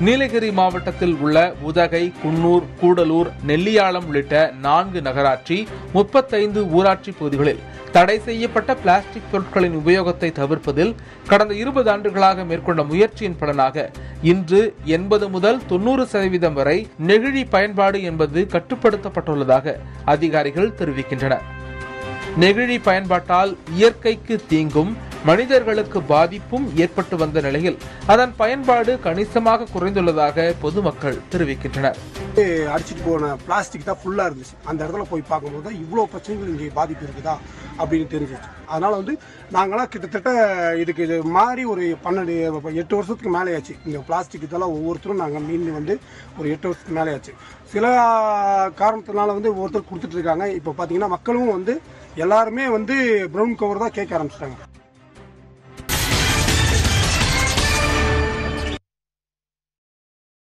நீலகிரி மாவட்டத்தில் உள்ள உதகை குன்னூர் கூடலூர் நெல்லியாளம் உள்ளிட்ட நான்கு நகராட்சி முப்பத்தைந்து ஊராட்சி பகுதிகளில் தடை செய்யப்பட்ட பிளாஸ்டிக் பொருட்களின் உபயோகத்தை தவிர்ப்பதில் கடந்த இருபது ஆண்டுகளாக மேற்கொண்ட முயற்சியின் பலனாக இன்று எண்பது முதல் தொண்ணூறு சதவீதம் வரை நெகிழி பயன்பாடு என்பது கட்டுப்படுத்தப்பட்டுள்ளதாக அதிகாரிகள் தெரிவிக்கின்றனர் நெகிழி பயன்பாட்டால் இயற்கைக்கு தீங்கும் மனிதர்களுக்கு பாதிப்பும் ஏற்பட்டு வந்த நிலையில் அதன் பயன்பாடு கணிசமாக குறைந்துள்ளதாக பொதுமக்கள் தெரிவிக்கின்றனர் அடிச்சிட்டு போன பிளாஸ்டிக் தான் ஃபுல்லாக இருந்துச்சு அந்த இடத்துல போய் பார்க்கும்போது தான் இவ்வளோ பிரச்சனைகள் இங்கே பாதிப்பு இருக்குதா அப்படின்னு தெரிஞ்சிச்சு அதனால வந்து நாங்களாம் கிட்டத்தட்ட இதுக்கு இது மாறி ஒரு பன்னெண்டு எட்டு வருஷத்துக்கு மேலே ஆச்சு இந்த பிளாஸ்டிக் இதெல்லாம் ஒவ்வொருத்தரும் நாங்கள் மீன் வந்து ஒரு எட்டு வருஷத்துக்கு மேலே ஆச்சு சில காரணத்தினால வந்து ஒவ்வொருத்தர் கொடுத்துட்டு இருக்காங்க இப்போ பார்த்தீங்கன்னா மக்களும் வந்து எல்லாருமே வந்து ப்ரௌன் கவர் தான் கேட்க ஆரம்பிச்சிட்டாங்க